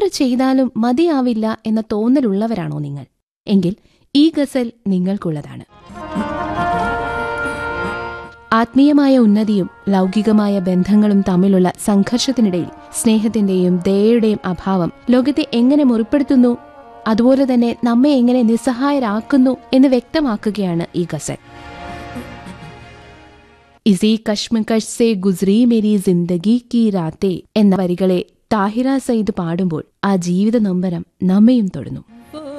എത്ര ചെയ്താലും മതിയാവില്ല എന്ന തോന്നലുള്ളവരാണോ നിങ്ങൾ എങ്കിൽ ഈ ഗസൽ നിങ്ങൾക്കുള്ളതാണ് ആത്മീയമായ ഉന്നതിയും ലൗകികമായ ബന്ധങ്ങളും തമ്മിലുള്ള സംഘർഷത്തിനിടയിൽ സ്നേഹത്തിന്റെയും ദയയുടെയും അഭാവം ലോകത്തെ എങ്ങനെ മുറിപ്പെടുത്തുന്നു അതുപോലെ തന്നെ നമ്മെ എങ്ങനെ നിസ്സഹായരാക്കുന്നു എന്ന് വ്യക്തമാക്കുകയാണ് ഈ ഗസൽ ഇസി കശ്മകഷ് സെ ഗുസ്രി മേരി ജിന്ദഗി കി രാത്തെ എന്ന വരികളെ താഹിറ സയ്യിദ് പാടുമ്പോൾ ആ ജീവിത നൊമ്പരം നമ്മയും തൊടുന്നു